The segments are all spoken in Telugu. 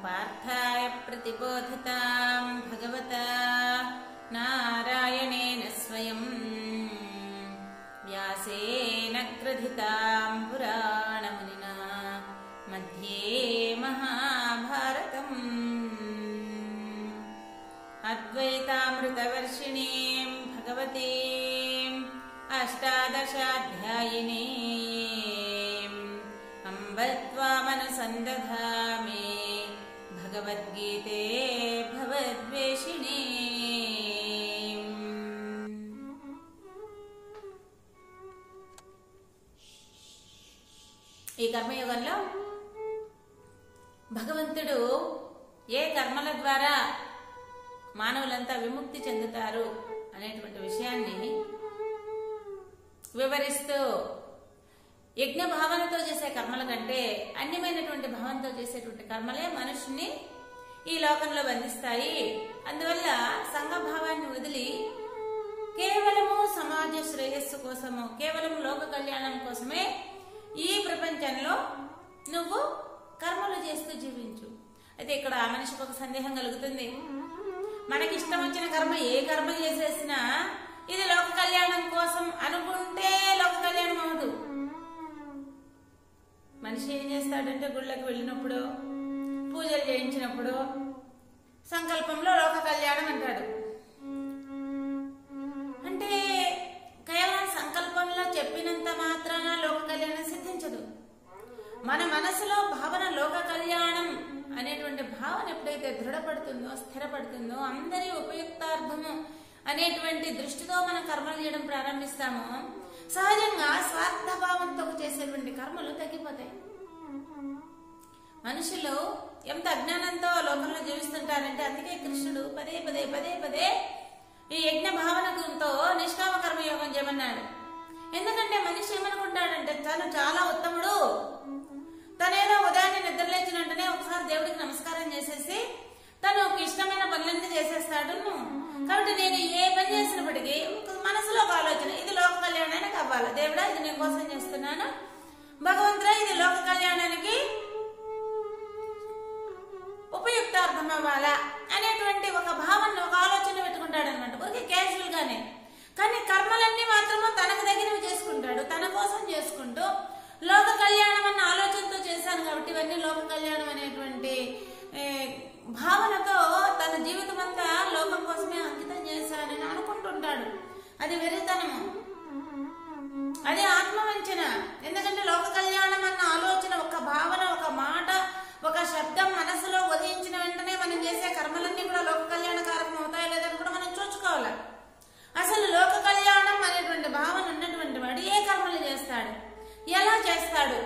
पार्थाय प्रतिबोधताम् भगवता नारायणेन स्वयम् व्यासेन ग्रथिताम् पुराणमुनिना मध्ये महाभारतम् अद्वैतामृतवर्षिणीम् भगवतीम् अष्टादशाध्यायिनीम् अम्ब त्वामनुसन्दधामि भगवद्गीते भवद्वेषिणी ఈ కర్మయోగంలో భగవంతుడు ఏ కర్మల ద్వారా మానవులంతా విముక్తి చెందుతారు అనేటువంటి విషయాన్ని వివరిస్తూ యజ్ఞ భావనతో చేసే కర్మల కంటే అన్యమైనటువంటి భావంతో చేసేటువంటి కర్మలే మనుషుని ఈ లోకంలో బంధిస్తాయి అందువల్ల సంఘభావాన్ని వదిలి కేవలము సమాజ శ్రేయస్సు కోసము కేవలం లోక కళ్యాణం కోసమే ఈ ప్రపంచంలో నువ్వు కర్మలు చేస్తూ జీవించు అయితే ఇక్కడ ఆ మనిషికి ఒక సందేహం కలుగుతుంది మనకి ఇష్టం వచ్చిన కర్మ ఏ కర్మ చేసేసినా ఇది లోక కళ్యాణం కోసం అనుకుంటే లోక కళ్యాణం అవదు మనిషి ఏం చేస్తాడంటే గుళ్ళకి వెళ్ళినప్పుడు పూజలు చేయించినప్పుడు సంకల్పంలో లోక కళ్యాణం అంటాడు అంటే కేవలం సంకల్పంలో చెప్పినంత మాత్రాన లోక కళ్యాణం సిద్ధించదు మన మనసులో భావన లోక కళ్యాణం అనేటువంటి భావన ఎప్పుడైతే దృఢపడుతుందో స్థిరపడుతుందో అందరి ఉపయుక్తార్థము అనేటువంటి దృష్టితో మనం కర్మలు చేయడం ప్రారంభిస్తామో సహజంగా స్వార్థభావంతో చేసేటువంటి కర్మలు తగ్గిపోతాయి మనుషులు ఎంత అజ్ఞానంతో లోకంలో జీవిస్తుంటారంటే అందుకే కృష్ణుడు పదే పదే పదే పదే ఈ యజ్ఞ భావనతో నిష్కామ కర్మయోగం చేయమన్నాడు ఎందుకంటే మనిషి ఏమనుకుంటాడంటే తను చాలా ఉత్తముడు తనేదో ఉదయాన్నే నిద్రలేచిన వెంటనే ఒకసారి దేవుడికి నమస్కారం చేసేసి తను ఒక ఇష్టమైన పనులన్నీ చేసేస్తాడు కాబట్టి నేను ఏ పని చేసినప్పటికీ మనసులో ఒక ఆలోచన ఇది లోక కళ్యాణానికి అవ్వాలి దేవుడా ఇది నేను కోసం చేస్తున్నాను భగవంతుడా ఇది లోక కళ్యాణానికి ఉపయుక్తార్థం అవ్వాలా అనేటువంటి ఒక భావన ఒక ఆలోచన పెట్టుకుంటాడు అనమాట ఊరికి క్యాజువల్ గానే కానీ కర్మలన్నీ మాత్రము తనకు దగ్గరవి చేసుకుంటాడు తన కోసం చేసుకుంటూ లోక కళ్యాణం అన్న ఆలోచనతో చేశాను కాబట్టి ఇవన్నీ లోక కళ్యాణం అనేటువంటి ఏ, భావనతో తన జీవితం అంతా లోకం కోసమే అంకితం చేశానని అనుకుంటుంటాడు అది వెరితనము అది ఆత్మవంచన ఎందుకంటే లోక కళ్యాణం అన్న ఆలోచన ఒక భావన ఒక మాట ఒక శబ్దం మనసులో ఉదయించిన వెంటనే మనం చేసే కర్మలన్నీ కూడా లోక కళ్యాణ కారకం అవుతాయో లేదని కూడా మనం చూసుకోవాలి అసలు లోక కళ్యాణం అనేటువంటి భావన ఉన్నటువంటి వాడు ఏ కర్మలు చేస్తాడు ఎలా చేస్తాడు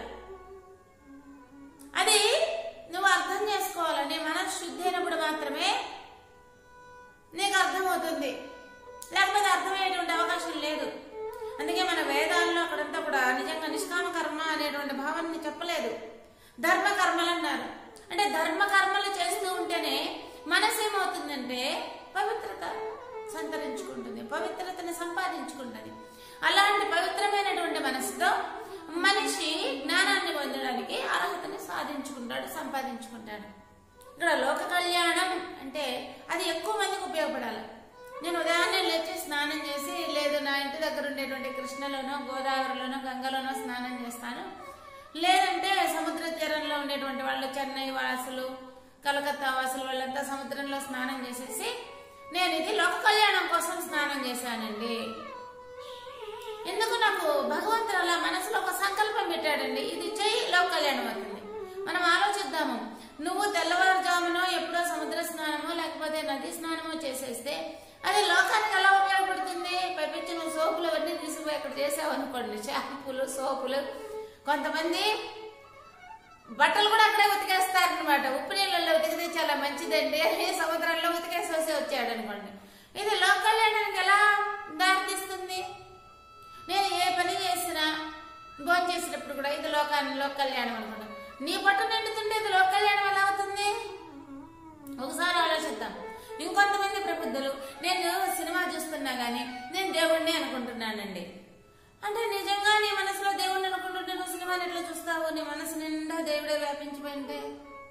అది నువ్వు అర్థం చేసుకోవాలి నీ మనసు శుద్ధి అయినప్పుడు మాత్రమే నీకు అర్థమవుతుంది లేకపోతే అర్థమయ్యేటువంటి అవకాశం లేదు అందుకే మన వేదాల్లో అక్కడంతా కూడా నిజంగా నిష్కామ కర్మ అనేటువంటి భావాన్ని చెప్పలేదు ధర్మ కర్మలు అన్నారు అంటే ధర్మ కర్మలు చేస్తూ ఉంటేనే మనసు ఏమవుతుందంటే పవిత్రత సంతరించుకుంటుంది పవిత్రతని సంపాదించుకుంటుంది అలాంటి పవిత్రమైనటువంటి మనసుతో మనిషి జ్ఞానాన్ని పొందడానికి అర్హతని సాధించుకుంటాడు సంపాదించుకుంటాడు ఇక్కడ లోక కళ్యాణం అంటే అది ఎక్కువ మందికి ఉపయోగపడాలి నేను ఉదయాన్నే లేచి స్నానం చేసి లేదు నా ఇంటి దగ్గర ఉండేటువంటి కృష్ణలోనో గోదావరిలోనో గంగలోనో స్నానం చేస్తాను లేదంటే సముద్ర తీరంలో ఉండేటువంటి వాళ్ళు చెన్నై వాసులు కలకత్తా వాసులు వాళ్ళంతా సముద్రంలో స్నానం చేసేసి నేను ఇది లోక కళ్యాణం కోసం స్నానం చేశానండి ఎందుకు నాకు భగవంతుడు అలా మనసులో ఒక సంకల్పం పెట్టాడండి ఇది చెయ్యి లోక కళ్యాణం అవుతుంది మనం ఆలోచిద్దాము నువ్వు తెల్లవారుజామునో ఎప్పుడో సముద్ర స్నానమో లేకపోతే నది స్నానమో చేసేస్తే అది లోకానికి ఎలా ఉపయోగపడుతుంది పైపించి నువ్వు సోపులు అవన్నీ తీసుకుపోయి అక్కడ చేసావు అనుకోండి షాంపూలు సోపులు కొంతమంది బట్టలు కూడా అక్కడే ఉతికేస్తారనమాట ఉప్పు నీళ్ళల్లో ఉతికితే చాలా మంచిదండి అని సముద్రంలో ఉతికేసి వస్తే వచ్చాడు అనుకోండి ఇది లోక కళ్యాణానికి ఎలా దారితీస్తుంది నేను ఏ పని చేసినా భోజనం చేసేటప్పుడు కూడా ఇది లోకాన్ని లోక కళ్యాణం అనుకుంటా నీ పట్టు నిండుతుంటే ఇది లోక కళ్యాణం ఎలా అవుతుంది ఒకసారి ఆలోచిద్దాం ఇంకొంతమంది ప్రబుద్ధులు నేను సినిమా చూస్తున్నా గానీ నేను దేవుణ్ణి అనుకుంటున్నానండి అంటే నిజంగా నీ మనసులో దేవుణ్ణి అనుకుంటుంటే నువ్వు సినిమాని ఎట్లా చూస్తావు నీ మనసు నిండా దేవుడే వ్యాపించిపోయింటే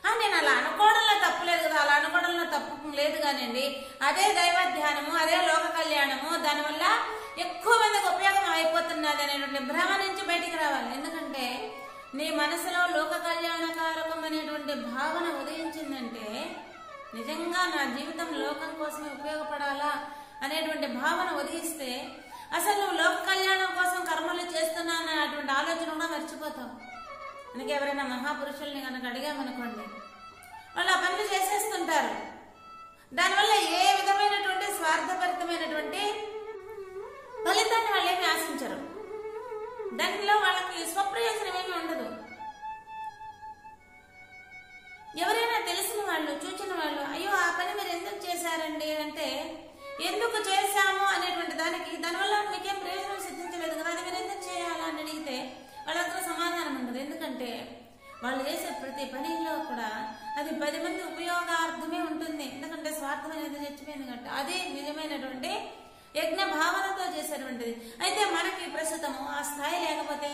ఆ, నేను అలా అనుకోవడంలో తప్పు లేదు కదా అలా అనుకోవడంలో తప్పు లేదు కానివ్వండి అదే దైవ ధ్యానము అదే లోక కళ్యాణము దానివల్ల ఎక్కువ మందికి ఉపయోగం అయిపోతున్నది అనేటువంటి భ్రమ నుంచి బయటికి రావాలి ఎందుకంటే నీ మనసులో లోక కళ్యాణకారకం అనేటువంటి భావన ఉదయించిందంటే నిజంగా నా జీవితం లోకం కోసమే ఉపయోగపడాలా అనేటువంటి భావన ఉదయిస్తే అసలు నువ్వు లోక కళ్యాణం కోసం కర్మలు చేస్తున్నాను అనేటువంటి ఆలోచన కూడా మర్చిపోతావు అందుకే ఎవరైనా మహాపురుషుల్ని కనుక అడిగామనుకోండి వాళ్ళు ఆ పనులు చేసేస్తుంటారు దానివల్ల ఏ విధమైనటువంటి స్వార్థభరితమైనటువంటి ఫలితాన్ని వాళ్ళు ఏమి ఆశించరు దానిలో వాళ్ళకి స్వప్రయోజనం ఏమీ ఉండదు ఎవరైనా తెలిసిన వాళ్ళు చూచిన వాళ్ళు అయ్యో ఆ పని మీరు ఎందుకు చేశారండి అంటే ఎందుకు చేశాము అనేటువంటి దానికి దానివల్ల మీకేం ప్రయోజనం సిద్ధించలేదు కదా అది మీరు ఎందుకు చేయాలా అని అడిగితే వాళ్ళ దగ్గర సమాధానం ఉండదు ఎందుకంటే వాళ్ళు చేసే ప్రతి పనిలో కూడా అది పది మంది ఉపయోగార్థమే ఉంటుంది ఎందుకంటే స్వార్థం అనేది చచ్చిపోయింది కాబట్టి అది నిజమైనటువంటి యజ్ఞ భావనతో చేసేటువంటిది అయితే మనకి ప్రస్తుతము ఆ స్థాయి లేకపోతే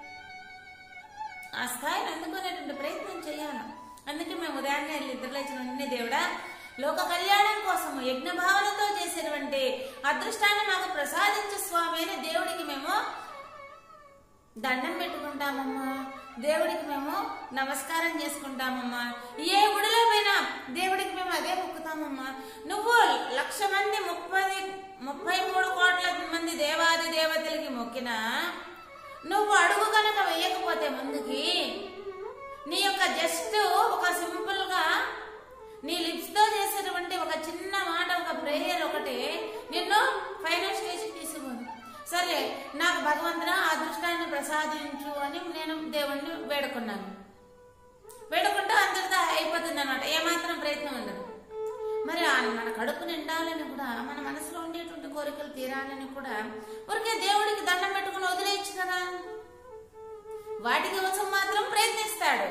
ఆ స్థాయిని అందుకునేటువంటి ప్రయత్నం చేయాలి అందుకే మేము ఉదయాన్నే వెళ్ళి నిద్రలేచిన వెంటనే దేవుడా లోక కళ్యాణం కోసము యజ్ఞ భావనతో చేసేటువంటి అదృష్టాన్ని మాకు ప్రసాదించు స్వామి అని దేవుడికి మేము దండం పెట్టుకుంటామమ్మా దేవుడికి మేము నమస్కారం చేసుకుంటామమ్మా ఏ గుడిలో పోయినా దేవుడికి మేము అదే మొక్కుతామమ్మా నువ్వు లక్ష మంది ముప్పై ముప్పై మూడు కోట్ల మంది దేవాది దేవతలకి మొక్కినా నువ్వు అడుగు కనుక వేయకపోతే ముందుకి నీ యొక్క జస్ట్ ఒక సింపుల్ గా నీ లిప్స్ తో చేసేటువంటి ఒక చిన్న మాట ఒక ప్రేయర్ ఒకటి నిన్ను ఫైనల్ స్టేజ్ తీసుకుపోదు సరే నాకు భగవంతుడా ఆ అదృష్టాన్ని ప్రసాదించు అని నేను దేవుణ్ణి వేడుకున్నాను వేడుకుంటూ అంతటితో అయిపోతుంది అనమాట ఏమాత్రం ప్రయత్నం ఉండదు మరి ఆ మన కడుపు నిండాలని కూడా మన మనసులో ఉండేటువంటి కోరికలు తీరాలని కూడా ఊరికే దేవుడికి దండం పెట్టుకుని వదిలేయచ్చు కదా వాటి కోసం మాత్రం ప్రయత్నిస్తాడు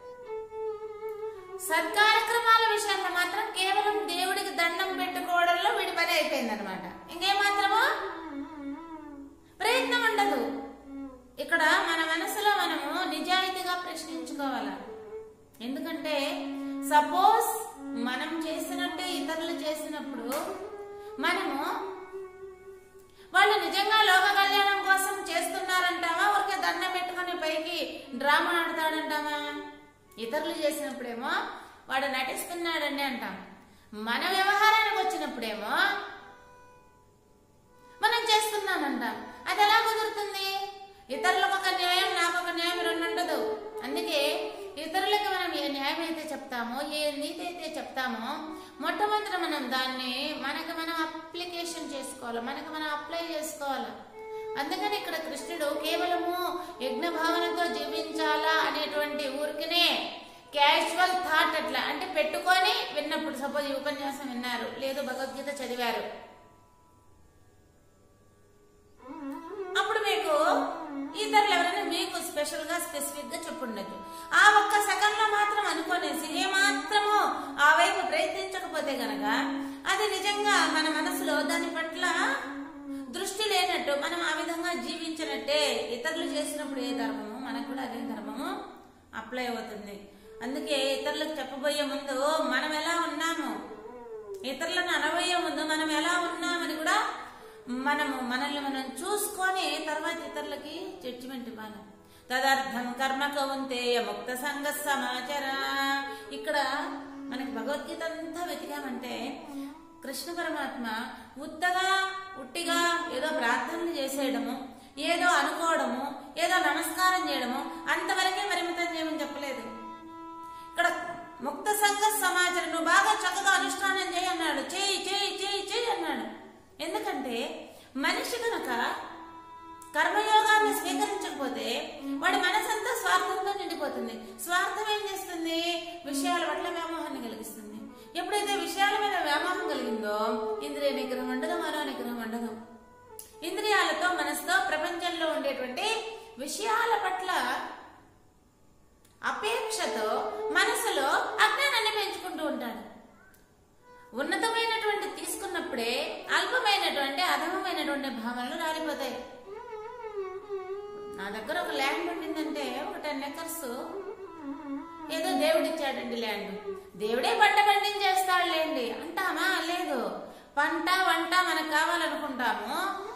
సత్కార్యక్రమాల విషయంలో మాత్రం కేవలం దేవుడికి దండం పెట్టుకోవడంలో వీడి పని అయిపోయింది అనమాట ఇంకేమాత్రము ప్రయత్నం ఉండదు ఇక్కడ మన మనసులో మనము నిజాయితీగా ప్రశ్నించుకోవాలి ఎందుకంటే సపోజ్ మనం చేసినట్టే ఇతరులు చేసినప్పుడు మనము వాళ్ళు నిజంగా లోక కళ్యాణం కోసం చేస్తున్నారంటావా ఊరికే దండం పెట్టుకొని పైకి డ్రామా ఆడతాడంటావా ఇతరులు చేసినప్పుడేమో వాడు నటిస్తున్నాడండి అంటాం మన వ్యవహారానికి వచ్చినప్పుడేమో మనం చేస్తున్నానంటాం అది ఎలా కుదురుతుంది ఇతరులకు ఒక న్యాయం నాకు ఒక న్యాయం రెండు ఉండదు అందుకే ఇతరులకు మనం ఏ న్యాయం అయితే చెప్తామో ఏ నీతి అయితే చెప్తామో మొట్టమొదట మనం దాన్ని మనకి మనం అప్లికేషన్ చేసుకోవాలి మనకి మనం అప్లై చేసుకోవాలి అందుకని ఇక్కడ కృష్ణుడు కేవలము యజ్ఞ భావనతో జీవించాలా అనేటువంటి ఊరికినే క్యాజువల్ థాట్ అట్లా అంటే పెట్టుకొని విన్నప్పుడు సపోజ్ ఈ ఉపన్యాసం విన్నారు లేదు భగవద్గీత చదివారు అప్పుడు మీకు ఇతరులు ఎవరైనా మీకు స్పెషల్ గా స్పెసిఫిక్ గా చెప్పుండొచ్చు ఆ ఒక్క సెకండ్ లో మాత్రం అనుకోనేసి ఏ మాత్రము ఆ వైపు ప్రయత్నించకపోతే గనక అది నిజంగా మన మనసులో దాని పట్ల దృష్టి లేనట్టు మనం ఆ విధంగా జీవించినట్టే ఇతరులు చేసినప్పుడు ఏ ధర్మము మనకు కూడా అదే ధర్మము అప్లై అవుతుంది అందుకే ఇతరులకు చెప్పబోయే ముందు మనం ఎలా ఉన్నాము ఇతరులను అనబోయే ముందు మనం ఎలా ఉన్నామని కూడా మనము మనల్ని మనం చూసుకొని తర్వాత ఇతరులకి జడ్జిమెంట్ ఇవ్వాలి తదర్థం కర్మ కౌంతేయ ముక్త సంగ సమాచార ఇక్కడ మనకి భగవద్గీత అంతా వెతికామంటే కృష్ణ పరమాత్మ ఉత్తగా ఉట్టిగా ఏదో ప్రార్థనలు చేసేయడము ఏదో అనుకోవడము ఏదో నమస్కారం చేయడము అంతవరకే పరిమితం చేయమని చెప్పలేదు ఇక్కడ ముక్త సంఘ సమాచారం నువ్వు బాగా చక్కగా అనుష్ఠానం చేయి అన్నాడు చేయి చేయి చేయి చేయి అన్నాడు ఎందుకంటే మనిషి కనుక కర్మయోగాన్ని స్వీకరించకపోతే వాడి మనసంతా స్వార్థంతో నిండిపోతుంది స్వార్థం ఏం చేస్తుంది విషయాల పట్ల వ్యామోహాన్ని కలిగిస్తుంది ఎప్పుడైతే విషయాల మీద వ్యామోహం కలిగిందో ఇంద్రియ నిగ్రహం ఉండదు మరో నిగ్రహం ఉండదు ఇంద్రియాలతో మనసుతో ప్రపంచంలో ఉండేటువంటి విషయాల పట్ల అపేక్షతో మనసులో అజ్ఞానాన్ని పెంచుకుంటూ ఉంటాడు ఉన్నతమైనటువంటి తీసుకున్నప్పుడే అల్పమైనటువంటి అధమమైనటువంటి భావనలు రాలిపోతాయి నా దగ్గర ఒక ల్యాండ్ ఉండిందంటే ఒక టెన్ ఎకర్స్ ఏదో దేవుడు ఇచ్చాడండి ల్యాండ్ దేవుడే పంట పండించేస్తాడులేండి అంటామా లేదు పంట వంట మనకు కావాలనుకుంటాము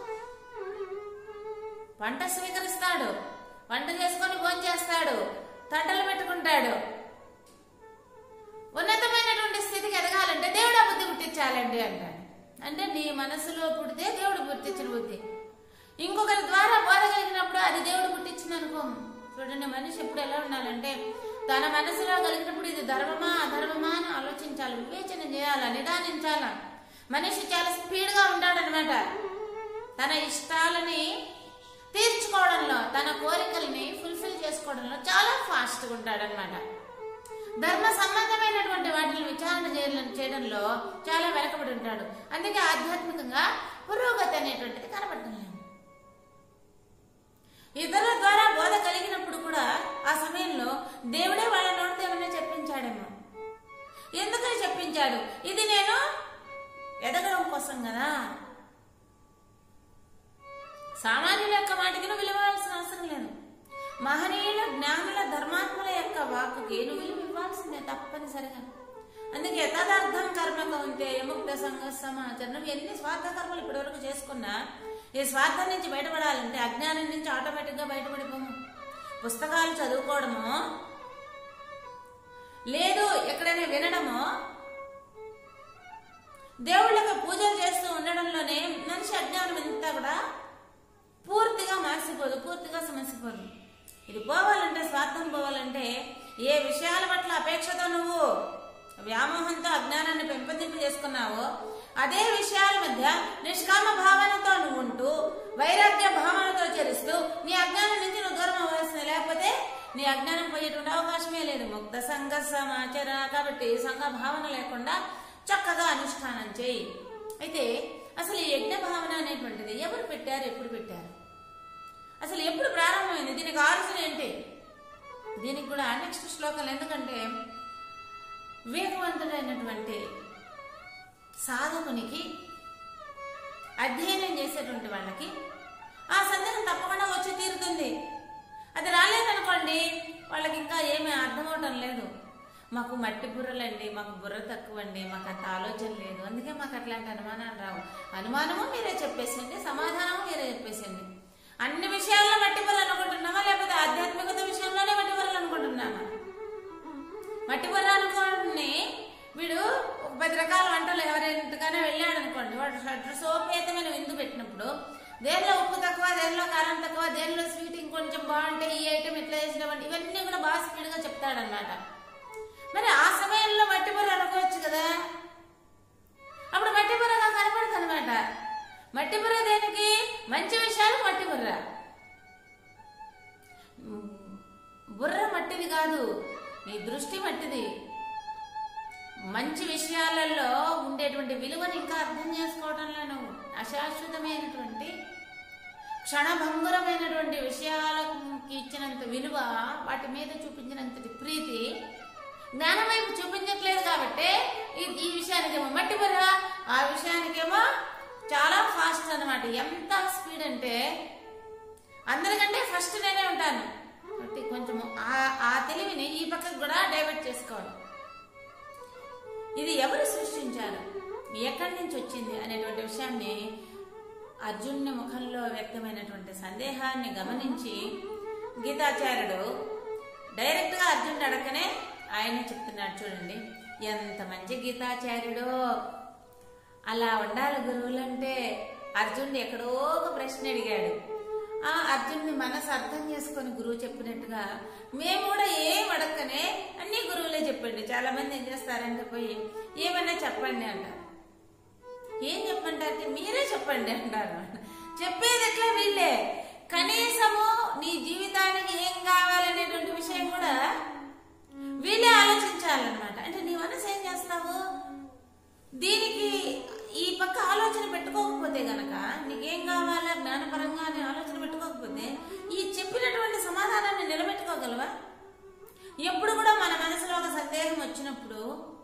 పంట స్వీకరిస్తాడు వంట చేసుకొని భోంచేస్తాడు తంటలు పెట్టుకుంటాడు ఉన్నతమైనటువంటి స్థితికి ఎదగాలంటే దేవుడు ఆ బుద్ధి పుట్టించాలండి అంటాడు అంటే నీ మనసులో పుడితే దేవుడు పుట్టించిన బుద్ధి ఇంకొకరి ద్వారా బోధ కలిగినప్పుడు అది దేవుడు పుట్టించింది అనుకో చూడండి మనిషి ఎప్పుడు ఎలా ఉండాలంటే తన మనసులో కలిగినప్పుడు ఇది ధర్మమా అధర్మమా అని ఆలోచించాలి వివేచన చేయాలా నిదానించాలా మనిషి చాలా స్పీడ్గా ఉంటాడనమాట తన ఇష్టాలని తీర్చుకోవడంలో తన కోరికల్ని ఫుల్ఫిల్ చేసుకోవడంలో చాలా ఫాస్ట్గా ఉంటాడనమాట ధర్మ సంబంధమైనటువంటి వాటిని విచారణ చేయడం చేయడంలో చాలా వెనకబడి ఉంటాడు అందుకే ఆధ్యాత్మికంగా పురోగతి అనేటువంటిది కనబడటం లేదు ఇతరుల ద్వారా బోధ కలిగినప్పుడు కూడా ఆ సమయంలో దేవుడే వాళ్ళ నోటితో ఏమైనా చెప్పించాడేమో ఎందుకని చెప్పించాడు ఇది నేను ఎదగడం కోసం కదా సామాన్యుల యొక్క మాటకి నువ్వు విలువాల్సిన అవసరం లేదు మహనీయుల జ్ఞానుల ధర్మాత్ముల యొక్క వాక్కుకి నువ్వు విలువ ఇవ్వాల్సిందే తప్పనిసరిగా అందుకే తదర్థం కర్మకు ఉంటే ముక్త సంఘ సమాచారం నువ్వు ఎన్ని స్వార్థ కర్మలు ఇప్పటివరకు చేసుకున్నా ఈ స్వార్థం నుంచి బయటపడాలంటే అజ్ఞానం నుంచి ఆటోమేటిక్గా బయటపడిపోము పుస్తకాలు చదువుకోవడము లేదు ఎక్కడైనా వినడము దేవుళ్ళకి పూజలు చేస్తూ ఉండడంలోనే మనిషి అజ్ఞానం అంతా కూడా పూర్తిగా మార్చిపోదు పూర్తిగా సమస్యపోదు ఇది పోవాలంటే స్వార్థం పోవాలంటే ఏ విషయాల పట్ల అపేక్షతో నువ్వు వ్యామోహంతో అజ్ఞానాన్ని పెంపొందింపు చేసుకున్నావో అదే విషయాల మధ్య నిష్కామ భావనతో నువ్వు ఉంటూ వైరాగ్య భావనతో చేరుస్తూ నీ అజ్ఞానం నుంచి నువ్వు దూరం అవ్వాల్సింది లేకపోతే నీ అజ్ఞానం పోయేటువంటి అవకాశమే లేదు ముక్త సంఘ సమాచార కాబట్టి సంఘ భావన లేకుండా చక్కగా అనుష్ఠానం చేయి అయితే అసలు ఈ యజ్ఞ భావన అనేటువంటిది ఎవరు పెట్టారు ఎప్పుడు పెట్టారు అసలు ఎప్పుడు ప్రారంభమైంది దీనికి ఆలోచన ఏంటి దీనికి కూడా నెక్స్ట్ శ్లోకాలు ఎందుకంటే వివేకవంతుడైనటువంటి సాధకునికి అధ్యయనం చేసేటువంటి వాళ్ళకి ఆ సందేహం తప్పకుండా వచ్చి తీరుతుంది అది రాలేదనుకోండి వాళ్ళకి ఇంకా ఏమీ అర్థమవటం లేదు మాకు మట్టి బుర్రలండి మాకు బుర్ర తక్కువ అండి మాకు అంత ఆలోచన లేదు అందుకే మాకు అట్లాంటి అనుమానాలు రావు అనుమానము మీరే చెప్పేసండి సమాధానము మీరే చెప్పేసండి అన్ని విషయాల్లో మట్టి బుర్రలు అనుకుంటున్నామా లేకపోతే ఆధ్యాత్మికత విషయంలోనే మట్టి బుర్రలు అనుకుంటున్నామా మట్టి బుర్ర అనుకోని వీడు ఒక పది రకాల వంటలు ఎవరింటికైనా వెళ్ళాడు అనుకోండి వాడు షడ్రు సోపేతమైన విందు పెట్టినప్పుడు దేనిలో ఉప్పు తక్కువ దేనిలో కారం తక్కువ దేనిలో స్వీట్ ఇంకొంచెం బాగుంటే ఈ ఐటమ్ ఇట్లా చేసినవంటి ఇవన్నీ కూడా బాగా స్పీడ్గా చెప్తాడనమాట మరి ఆ సమయంలో మట్టి బుర్ర అనుకోవచ్చు కదా అప్పుడు మట్టి బుర్రగా కనపడదు అనమాట మట్టి బుర్ర దేనికి మంచి విషయాలు మట్టి బుర్ర బుర్ర మట్టిది కాదు నీ దృష్టి మట్టిది మంచి విషయాలలో ఉండేటువంటి విలువని ఇంకా అర్థం చేసుకోవడంలో నువ్వు అశాశ్వతమైనటువంటి క్షణభంగురమైనటువంటి విషయాలకు ఇచ్చినంత విలువ వాటి మీద చూపించినంతటి ప్రీతి జ్ఞానం వైపు చూపించట్లేదు కాబట్టి ఈ ఈ విషయానికేమో మట్టి బుర్ర ఆ విషయానికేమో చాలా ఫాస్ట్ అన్నమాట ఎంత స్పీడ్ అంటే అందరికంటే ఫస్ట్ నేనే ఉంటాను కాబట్టి కొంచెం ఆ- ఆ తెలివిని ఈ పక్కకు కూడా డైవర్ట్ చేసుకోవాలి ఇది ఎవరు సృష్టించారు ఎక్కడి నుంచి వచ్చింది అనేటువంటి విషయాన్ని అర్జునుని ముఖంలో వ్యక్తమైనటువంటి సందేహాన్ని గమనించి గీతాచార్యుడు డైరెక్ట్గా అర్జునుడు అడగనే ఆయన చెప్తున్నాడు చూడండి ఎంత మంచి గీతాచార్యుడో అలా ఉండాలి గురువులంటే అర్జునుడు ఎక్కడో ఒక ప్రశ్న అడిగాడు ఆ అర్జునుడి మనసు అర్థం చేసుకొని గురువు చెప్పినట్టుగా మేము కూడా ఏం అడగకనే అన్ని గురువులే చెప్పండి చాలా మంది ఏం చేస్తారంటే పోయి ఏమన్నా చెప్పండి అంటారు ఏం చెప్పంటారు మీరే చెప్పండి అంటారు చెప్పేది ఎట్లా వీళ్ళే కనీసము నీ జీవితానికి ఏం కావాలనేటువంటి విషయం కూడా వీళ్ళే ఆలోచించాలన్నమాట అంటే నీ మనసు ఏం చేస్తావు దీనికి ఈ పక్క ఆలోచన పెట్టుకోకపోతే గనక నీకేం కావాలా జ్ఞానపరంగా అనే ఆలోచన పెట్టుకోకపోతే ఈ చెప్పినటువంటి సమాధానాన్ని నిలబెట్టుకోగలవా ఎప్పుడు కూడా మన మనసులో ఒక సందేహం వచ్చినప్పుడు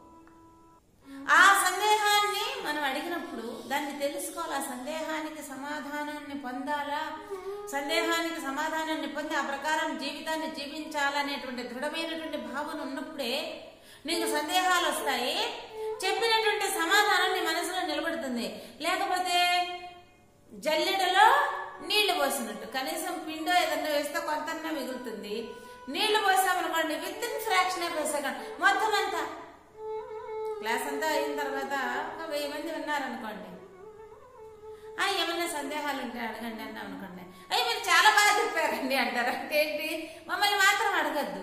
ఆ సందేహాన్ని మనం అడిగినప్పుడు దాన్ని తెలుసుకోవాలి ఆ సందేహానికి సమాధానాన్ని పొందాలా సందేహానికి సమాధానాన్ని పొంది ఆ ప్రకారం జీవితాన్ని జీవించాలనేటువంటి దృఢమైనటువంటి భావం భావన ఉన్నప్పుడే నీకు సందేహాలు వస్తాయి చెప్పినటువంటి సమాధానం నీ మనసులో నిలబడుతుంది లేకపోతే జల్లెడలో నీళ్లు పోసినట్టు కనీసం పిండో ఏదన్నా వేస్తే కొంత మిగులుతుంది నీళ్లు పోసామనుకోండి within fraction of second మొత్తం అంతా క్లాస్ అంతా అయిన తర్వాత ఒక వెయ్యి మంది విన్నారనుకోండి ఆ ఏమన్నా సందేహాలు ఉంటే అడగండి అన్నాం అనుకోండి అయ్యి మీరు చాలా బాగా చెప్పారండి అంటారు అంటే ఏంటి మమ్మల్ని మాత్రం అడగద్దు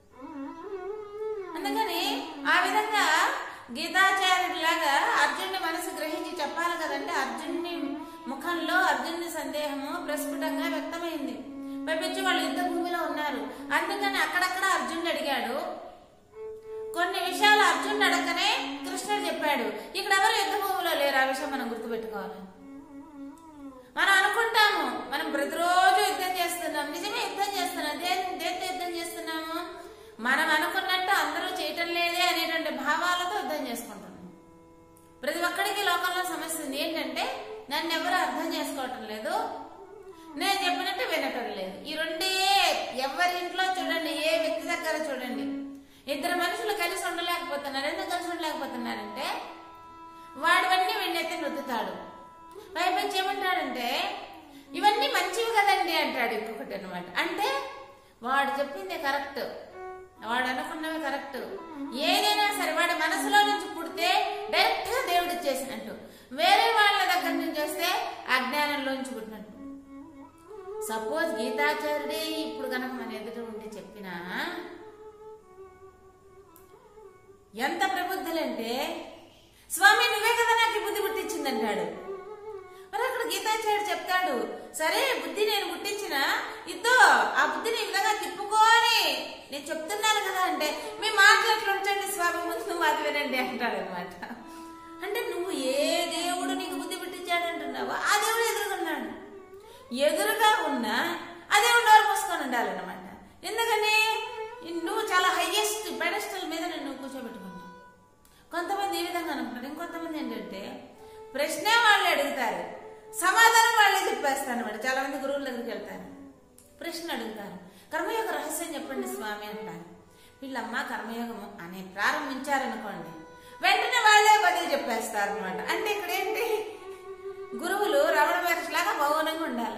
అందుకని ఆ విధంగా గీతాచార్యుడిలాగా అర్జునుడి మనసు గ్రహించి చెప్పాలి కదంటే అర్జునుడి ముఖంలో అర్జునుడి సందేహము ప్రస్ఫుటంగా వ్యక్తమైంది పైపించి వాళ్ళు యుద్ధ భూమిలో ఉన్నారు అందుకని అక్కడక్కడ అర్జునుడు అడిగాడు కొన్ని విషయాలు అర్జునుడు అడగనే కృష్ణుడు చెప్పాడు ఇక్కడ ఎవరు యుద్ధ భూమిలో లేరు ఆ విషయం మనం గుర్తుపెట్టుకోవాలి మనం అనుకుంటాము మనం ప్రతిరోజు యుద్ధం చేస్తున్నాం నిజమే యుద్ధం చేస్తున్నాం దేని దేంతో యుద్ధం చేస్తున్నాము మనం అనుకున్నట్టు అందరూ చేయటం లేదే అనేటువంటి భావాలతో యుద్ధం చేసుకుంటున్నాం ప్రతి ఒక్కడికి లోకంలో సమస్య ఉంది ఏంటంటే నన్ను ఎవరు అర్థం చేసుకోవటం లేదు నేను చెప్పినట్టు వినటం లేదు ఈ రెండే ఎవరి ఇంట్లో చూడండి ఏ వ్యక్తి దగ్గర చూడండి ఇద్దరు మనుషులు కలిసి ఉండలేకపోతున్నారు ఎందుకు కలిసి ఉండలేకపోతున్నారంటే వాడివన్నీ వీడినైతే రుద్దుతాడు పైపంచి ఏమంటాడంటే ఇవన్నీ మంచివి కదండి అంటాడు ఇంకొకటి అనమాట అంటే వాడు చెప్పిందే కరెక్ట్ వాడు అనుకున్నవి కరెక్ట్ ఏదైనా సరే వాడి మనసులో నుంచి పుడితే డైరెక్ట్ గా దేవుడు ఇచ్చేసినట్టు వేరే వాళ్ళ దగ్గర నుంచి వస్తే అజ్ఞానంలోంచి పుట్టినట్టు సపోజ్ గీతాచార్యుడే ఇప్పుడు కనుక మన ఎదుట ఉండి చెప్పినా ఎంత ప్రబుద్ధులంటే స్వామి నువ్వే కదా నాకు ఈ బుద్ధి పుట్టించిందంటాడు మరి అక్కడ గీతాచార్యుడు చెప్తాడు సరే బుద్ధి నేను పుట్టించిన ఇద్దో ఆ బుద్ధిని ఈ విధంగా తిప్పుకొని నేను చెప్తున్నాను కదా అంటే మీ మాటలు ఎట్లా ఉంచండి స్వామి ముందు నువ్వు అది వినండి అంటాడు అనమాట అంటే నువ్వు ఏ దేవుడు నీకు బుద్ధి పుట్టించాడు అంటున్నావో ఆ దేవుడు ఎదురుకున్నాడు ఎదురుగా ఉన్నా ఆ దేవుడు నోరు మూసుకొని ఉండాలన్నమాట ఎందుకని నువ్వు చాలా హైయెస్ట్ పెడస్టల్ మీద నువ్వు కూర్చోబెట్టుకుంటావు కొంతమంది ఈ విధంగా అనుకుంటారు ఇంకొంతమంది ఏంటంటే ప్రశ్నే వాళ్ళు అడుగుతారు సమాధానం వాళ్ళే చెప్పేస్తారు అనమాట చాలా మంది గురువుల దగ్గరికి వెళ్తారు ప్రశ్న అడుగుతారు కర్మయోగ రహస్యం చెప్పండి స్వామి అంటారు వీళ్ళమ్మ కర్మయోగము అనే ప్రారంభించారనుకోండి వెంటనే వాళ్ళే బదులు చెప్పేస్తారు అనమాట అంటే ఇక్కడ ఏంటి గురువులు రమణ మహర్షిలాగా మౌనంగా ఉండాలి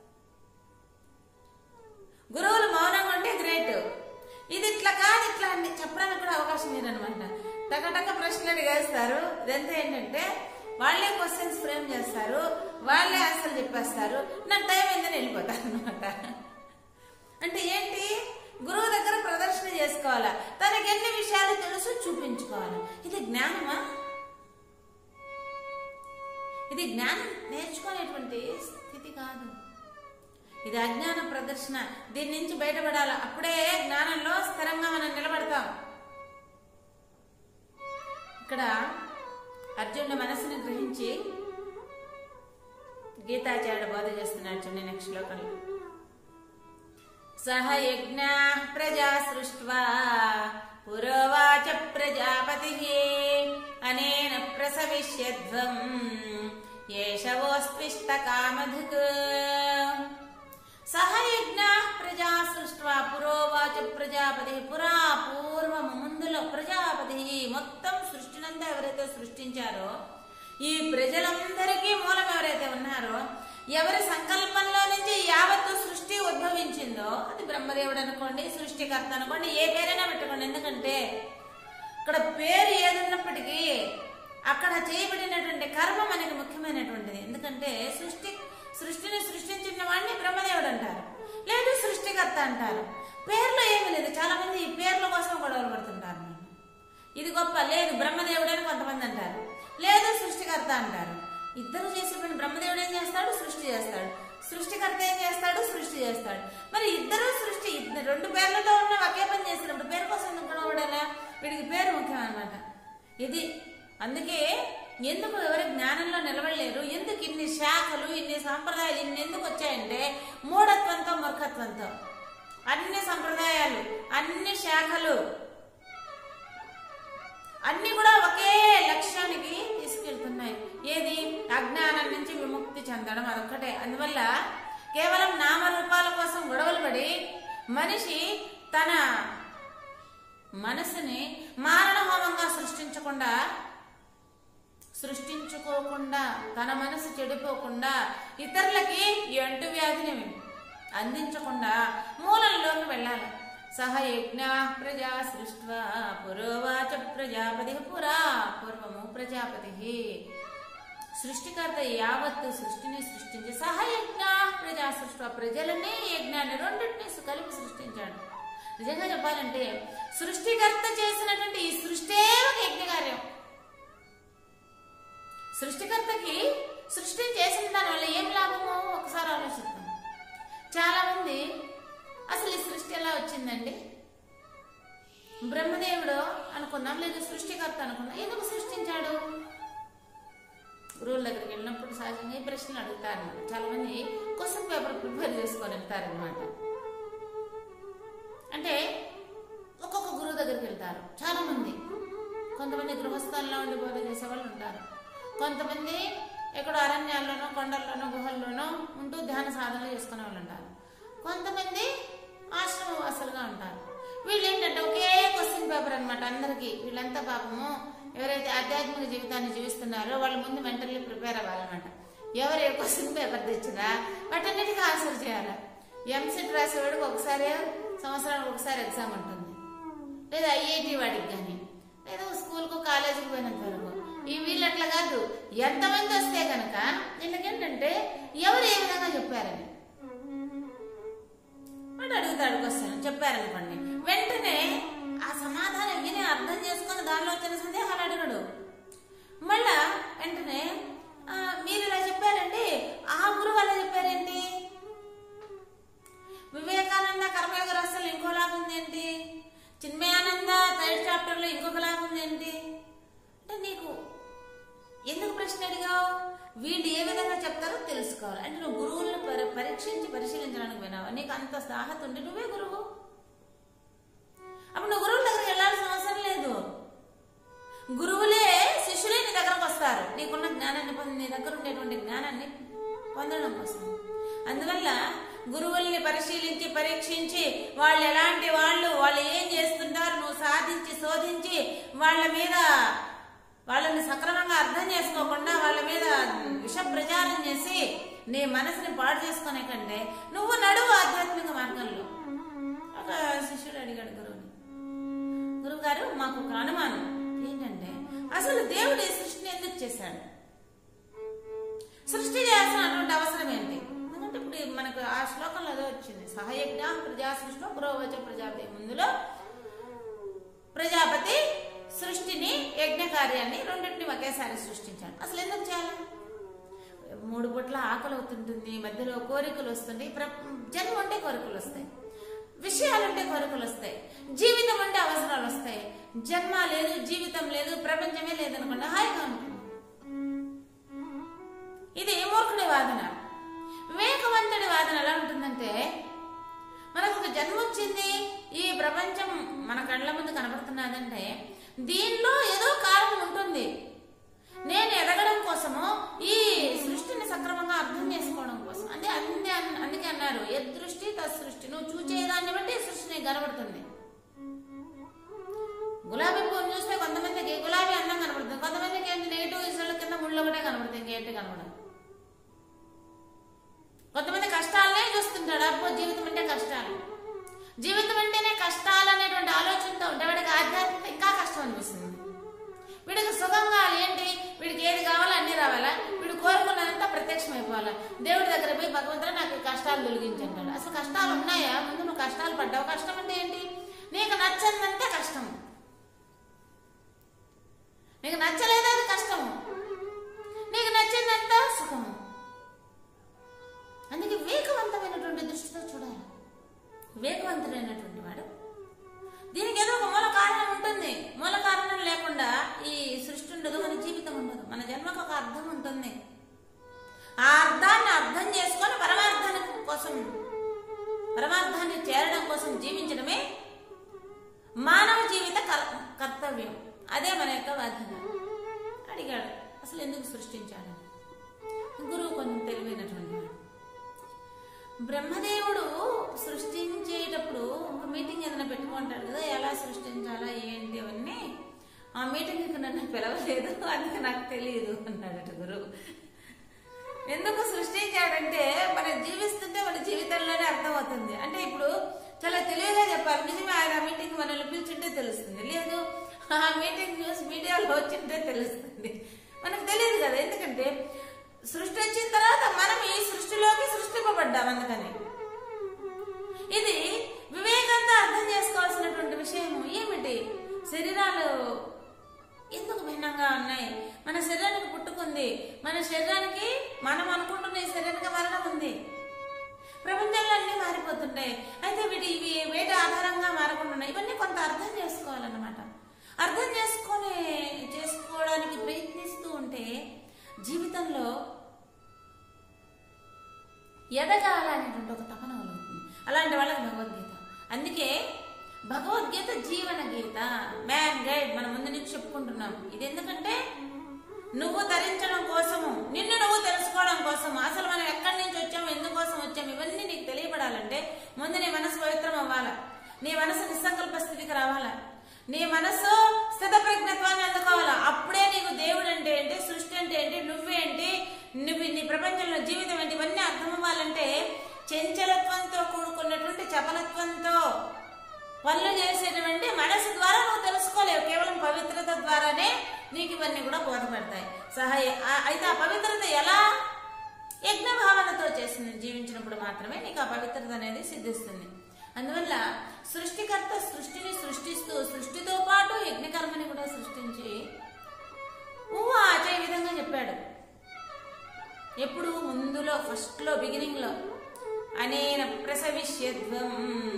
గురువులు మౌనంగా ఉంటే గ్రేట్ ఇది ఇట్లా కాదు ఇట్లా అని చెప్పడానికి కూడా అవకాశం లేదనమాట టకటక ప్రశ్నలు అడిగేస్తారు ఇదంతా ఏంటంటే వాళ్ళే క్వశ్చన్స్ ఫ్రేమ్ చేస్తారు వాళ్ళే ఆన్సర్ చెప్పేస్తారు నాకు టైం అయిందని వెళ్ళిపోతారు అనమాట అంటే ఏంటి గురువు దగ్గర ప్రదర్శన చేసుకోవాలా తనకి ఎన్ని విషయాలు తెలుసు చూపించుకోవాలి ఇది జ్ఞానమా ఇది జ్ఞానం నేర్చుకునేటువంటి స్థితి కాదు ఇది అజ్ఞాన ప్రదర్శన దీని నుంచి బయటపడాలి అప్పుడే జ్ఞానంలో స్థిరంగా మనం నిలబడతాం ఇక్కడ అర్జునుడి మనసుని గ్రహించి గీతాచార్యుడు బోధ చేస్తున్నాడు చూడండి నెక్స్ట్ శ్లోకంలో సహ యజ్ఞ ప్రజా సృష్ట్వా పురోవాచ ప్రజాపతి అనేన ప్రసవిష్యధ్వం ఏషవోస్పిష్ట కామధుక్ సహయజ్ఞ ప్రజా సృష్ట్వా పురోవాచ ప్రజాపతి పురా పూర్వము ముందులో ప్రజాపతి మొత్తం సృష్టినంతా ఎవరైతే సృష్టించారో ఈ ప్రజలందరికీ మూలం ఎవరైతే ఉన్నారో ఎవరి సంకల్పంలో నుంచి యావత్తు సృష్టి ఉద్భవించిందో అది బ్రహ్మదేవుడు అనుకోండి సృష్టికర్త అనుకోండి ఏ పేరైనా పెట్టుకోండి ఎందుకంటే ఇక్కడ పేరు ఏదున్నప్పటికీ అక్కడ చేయబడినటువంటి కర్మ మనకి ముఖ్యమైనటువంటిది ఎందుకంటే సృష్టి సృష్టిని సృష్టించిన వాడిని బ్రహ్మదేవుడు అంటారు లేదు సృష్టికర్త అంటారు పేర్లో ఏమీ లేదు చాలా మంది ఈ పేర్ల కోసం గొడవలు పడుతుంటారు ఇది గొప్ప లేదు బ్రహ్మదేవుడు అని కొంతమంది అంటారు లేదు సృష్టికర్త అంటారు ఇద్దరు చేసే పని బ్రహ్మదేవుడు ఏం చేస్తాడు సృష్టి చేస్తాడు సృష్టికర్త ఏం చేస్తాడు సృష్టి చేస్తాడు మరి ఇద్దరు సృష్టి ఇద్దరు రెండు పేర్లతో ఉన్న ఒకే పని చేసినప్పుడు పేరు కోసం ఎందుకు గొడవడాలా వీడికి పేరు ముఖ్యం అన్నమాట ఇది అందుకే ఎందుకు ఎవరి జ్ఞానంలో నిలబడలేరు ఎందుకు ఇన్ని శాఖలు ఇన్ని సాంప్రదాయాలు ఇన్ని ఎందుకు వచ్చాయంటే మూఢత్వంతో మూర్ఖత్వంతో అన్ని సంప్రదాయాలు అన్ని శాఖలు అన్ని కూడా ఒకే లక్ష్యానికి తీసుకెళ్తున్నాయి ఏది అజ్ఞానం నుంచి విముక్తి చెందడం అదొక్కటే అందువల్ల కేవలం నామరూపాల కోసం గొడవలు పడి మనిషి తన మనసుని మారణ హోమంగా సృష్టించకుండా సృష్టించుకోకుండా తన మనసు చెడిపోకుండా ఇతరులకి ఈ అంటు వ్యాధిని అందించకుండా మూలంలోకి వెళ్ళాలి సహ యజ్ఞ ప్రజా సృష్ట్వా పురోవాచ ప్రజాపతి పురా పూర్వము ప్రజాపతి సృష్టికర్త యావత్తు సృష్టిని సృష్టించి సహయజ్ఞ ప్రజా సృష్టి ప్రజలని యజ్ఞాన్ని రెండింటిని కలిపి సృష్టించాడు నిజంగా చెప్పాలంటే సృష్టికర్త చేసినటువంటి ఈ సృష్టే ఒక యజ్ఞకార్యం సృష్టికర్తకి సృష్టిని చేసిన దాని వల్ల ఏం లాభమో ఒకసారి ఆలోచిద్దాం చాలా మంది అసలు ఈ సృష్టి ఎలా వచ్చిందండి బ్రహ్మదేవుడు అనుకుందాం లేదా సృష్టికర్త అనుకుందాం ఎందుకు సృష్టించాడు గురువుల దగ్గరికి వెళ్ళినప్పుడు సహజంగా ఈ ప్రశ్నలు అడుగుతారు చాలా మంది క్వశ్చన్ పేపర్ ప్రిపేర్ చేసుకొని వెళ్తారనమాట అంటే ఒక్కొక్క గురువు దగ్గరికి వెళ్తారు చాలా మంది కొంతమంది గృహస్థాల్లో ఉండి బోధ చేసే వాళ్ళు ఉంటారు కొంతమంది ఎక్కడో అరణ్యాల్లోనో కొండల్లోనో గుహల్లోనో ఉంటూ ధ్యాన సాధనలు చేసుకునే వాళ్ళు ఉంటారు కొంతమంది ఆశ్రమ వాసులుగా ఉంటారు వీళ్ళు ఏంటంటే ఒకే క్వశ్చన్ పేపర్ అనమాట అందరికి వీళ్ళంతా పాపము ఎవరైతే ఆధ్యాత్మిక జీవితాన్ని జీవిస్తున్నారో వాళ్ళ ముందు మెంటల్లీ ప్రిపేర్ అవ్వాలన్నమాట ఎవరు ఏ క్వశ్చన్ పేపర్ తెచ్చినా వాటన్నిటికీ ఆన్సర్ చేయాలి ఎంసెట్ రాసేవాడికి ఒకసారి సంవత్సరానికి ఒకసారి ఎగ్జామ్ ఉంటుంది లేదా ఐఐటి వాడికి కానీ లేదా స్కూల్కు కాలేజీకి పోయినంత వరకు ఈ వీళ్ళు అట్లా కాదు ఎంతమంది వస్తే కనుక వీళ్ళకేంటంటే ఎవరు ఏ విధంగా చెప్పారని వాడు అడుగుతాడు క్వశ్చన్ చెప్పారనుకోండి వెంటనే ఆ సమాధానం విని అర్థం చేసుకొని దానిలో వచ్చిన సందేహాలు అడగడు మళ్ళా వెంటనే "ఆ, మీరు ఇలా చెప్పారండి ఆ గురువు అలా చెప్పారేంటి వివేకానంద కర్మయోగ రహస్యాలు ఇంకోలాగా ఉంది ఏంటి చిన్మయానంద థర్డ్ చాప్టర్ లో ఇంకొకలాగా ఉంది ఏంటి అంటే నీకు ఎందుకు ప్రశ్న అడిగావు వీళ్ళు ఏ విధంగా చెప్తారో తెలుసుకోవాలి అంటే నువ్వు గురువులను పరి- పరీక్షించి పరిశీలించడానికి వినావా నీకు అంత సాహత ఉంటే నువ్వే గురువు అప్పుడు నువ్వు గురువుల దగ్గరికి వెళ్ళాల్సిన అవసరం లేదు గురువులే శిష్యులే నీ దగ్గరకు వస్తారు నీకున్న జ్ఞానాన్ని పొంది నీ దగ్గర ఉండేటువంటి జ్ఞానాన్ని పొందడం కోసం అందువల్ల గురువుల్ని పరిశీలించి పరీక్షించి వాళ్ళు ఎలాంటి వాళ్ళు వాళ్ళు ఏం చేస్తుంటారు నువ్వు సాధించి శోధించి వాళ్ళ మీద వాళ్ళని సక్రమంగా అర్థం చేసుకోకుండా వాళ్ళ మీద విష ప్రచారం చేసి నీ మనసుని పాడు చేసుకునే కంటే నువ్వు నడువు ఆధ్యాత్మిక మార్గంలో ఒక శిష్యుడు అడిగాడు గురువుని గురువు గారు మాకు ఒక అనుమానం ఏంటంటే అసలు దేవుడు ఈ సృష్టిని ఎందుకు చేశాడు సృష్టి చేయాల్సినటువంటి అవసరం ఏంటి ఎందుకంటే ఇప్పుడు ఈ మనకు ఆ శ్లోకంలో అదే వచ్చింది సహయజ్ఞ ప్రజా సృష్టి పురోవచ ప్రజాపతి ముందులో ప్రజాపతి సృష్టిని యజ్ఞ కార్యాన్ని రెండింటిని ఒకేసారి సృష్టించాడు అసలు ఎందుకు చేయాలి మూడు పూట్ల ఆకలి అవుతుంటుంది మధ్యలో కోరికలు వస్తుంటాయి ప్ర- జన్మ ఉంటే కోరికలు వస్తాయి విషయాలు ఉంటే కోరికలు వస్తాయి జీవితం ఉంటే అవసరాలు వస్తాయి జన్మ లేదు జీవితం లేదు ప్రపంచమే లేదనుకోండి హాయిగా ఉంటుంది ఇది మూర్ఖుడి వాదన వివేకవంతుడి వాదన ఎలా ఉంటుందంటే మనకు ఒక జన్మ వచ్చింది ఈ ప్రపంచం మన కళ్ళ ముందు కనబడుతున్నదంటే దీనిలో ఏదో కారణం ఉంటుంది నేను ఎదగడం కోసము ఈ సృష్టిని సక్రమంగా అర్థం చేసుకోవడం కోసం అంటే అందే అందుకే అన్నారు ఎదృష్టి తసృష్టి నువ్వు చూచేదాన్ని బట్టి ఈ సృష్టి నీకు కనబడుతుంది గులాబీ పువ్వును చూస్తే కొంతమందికి గులాబీ అందం కనబడుతుంది కొంతమందికి ఏంటి నెగిటివ్ ఇసుల కింద ముళ్ళు ఒకటే కనబడుతుంది ఇంకేంటి కనబడదు కొంతమంది కష్టాలనే చూస్తుంటాడు అబ్బో జీవితం అంటే కష్టాలు జీవితం అంటేనే కష్టాలు అనేటువంటి ఆలోచనతో ఉంటే వాడికి ఆధ్యాత్మిక ఇంకా కష్టం అనిపిస్తుంది వీడికి సుఖం కావాలి ఏంటి వీడికి ఏది కావాలో అన్ని రావాలా వీడు కోరుకున్నదంతా ప్రత్యక్షం అయిపోవాలా దేవుడి దగ్గర పోయి భగవంతుడు నాకు ఈ కష్టాలు తొలగించంటాడు అసలు కష్టాలు ఉన్నాయా ముందు నువ్వు కష్టాలు పడ్డావు కష్టం అంటే ఏంటి నీకు నచ్చందంటే కష్టం నీకు నచ్చలేదు అది కష్టము నీకు నచ్చిందంతా సుఖము అందుకే వివేకవంతమైనటువంటి దృష్టితో చూడాలి వివేకవంతుడైనటువంటి వాడు దీనికి ఏదో ఒక మూల కారణం ఉంటుంది మూల కారణం లేకుండా ఈ సృష్టి ఉండదు మన జీవితం ఉండదు మన జన్మకు ఒక అర్థం ఉంటుంది ఆ అర్థాన్ని అర్థం చేసుకొని పరమార్థాన్ని కోసం పరమార్థాన్ని చేరడం కోసం జీవించడమే మానవ జీవిత కర్- కర్తవ్యం అదే మన యొక్క బాధ్యత అడిగాడు అసలు ఎందుకు సృష్టించాడు గురువు కొంచెం తెలివైనటువంటి వాడు బ్రహ్మదేవుడు సృష్టించేటప్పుడు ఒక మీటింగ్ ఏదైనా పెట్టుకుంటాడు కదా ఎలా సృష్టించాలా ఆ మీటింగ్కి నన్ను పిలవలేదు అందుకే నాకు తెలియదు అన్నాడట గురువు ఎందుకు సృష్టించాడంటే మనం జీవిస్తుంటే మన జీవితంలోనే అర్థమవుతుంది అంటే ఇప్పుడు చాలా తెలివిగా చెప్పాలి నిజమే ఆయన ఆ మీటింగ్ మనల్ని పిలిచింటే తెలుస్తుంది లేదు ఆ మీటింగ్ న్యూస్ మీడియాలో వచ్చింటే తెలుస్తుంది మనకు తెలియదు కదా ఎందుకంటే సృష్టి వచ్చిన తర్వాత మనం ఈ సృష్టిలోకి సృష్టింపబడ్డాం అందుకని ఇది వివేకంగా అర్థం చేసుకోవాల్సినటువంటి విషయం ఏమిటి శరీరాలు ఎందుకు భిన్నంగా ఉన్నాయి మన శరీరానికి పుట్టుకుంది మన శరీరానికి మనం అనుకుంటున్న ఈ శరీరానికి మరణం ఉంది ప్రపంచంలో అన్ని మారిపోతుంటాయి అయితే వీటి ఇవి వేటి ఆధారంగా మారకుండా ఇవన్నీ కొంత అర్థం చేసుకోవాలన్నమాట అర్థం చేసుకొని చేసుకోవడానికి ప్రయత్నిస్తూ ఉంటే జీవితంలో ఎదగాలనేటువంటి ఒక తపన కలుగుతుంది అలాంటి వాళ్ళకి భగవద్గీత అందుకే భగవద్గీత జీవన గీత మ్యాన్ గైడ్ మనం ముందు నుంచి చెప్పుకుంటున్నాం ఇది ఎందుకంటే నువ్వు ధరించడం కోసము నిన్ను నువ్వు తెలుసుకోవడం కోసం అసలు మనం ఎక్కడి నుంచి వచ్చాము ఎందుకోసం వచ్చాము ఇవన్నీ నీకు తెలియబడాలంటే ముందు నీ మనసు పవిత్రం అవ్వాలా నీ మనసు నిస్సంకల్ప స్థితికి రావాలా నీ మనసు స్థిత ప్రజ్ఞత్వాన్ని అందుకోవాలా అప్పుడే నీకు దేవుడు అంటే ఏంటి సృష్టి అంటే ఏంటి నువ్వేంటి నువ్వు నీ ప్రపంచంలో జీవితం ఏంటి ఇవన్నీ అర్థం అవ్వాలంటే చంచలత్వంతో కూడుకున్నటువంటి చపలత్వంతో పనులు చేసేటువంటి మనసు ద్వారా నువ్వు తెలుసుకోలేవు కేవలం పవిత్రత ద్వారానే నీకు ఇవన్నీ కూడా బోధపడతాయి సహాయ ఆ- అయితే ఆ పవిత్రత ఎలా యజ్ఞ భావనతో చేసింది జీవించినప్పుడు మాత్రమే నీకు ఆ పవిత్రత అనేది సిద్ధిస్తుంది అందువల్ల సృష్టికర్త సృష్టిని సృష్టిస్తూ సృష్టితో పాటు యజ్ఞకర్మని కూడా సృష్టించి ఊహ ఆచే విధంగా చెప్పాడు ఎప్పుడు ముందులో ఫస్ట్ లో బిగినింగ్ లో అనేన ప్రసవిష్యధ్వం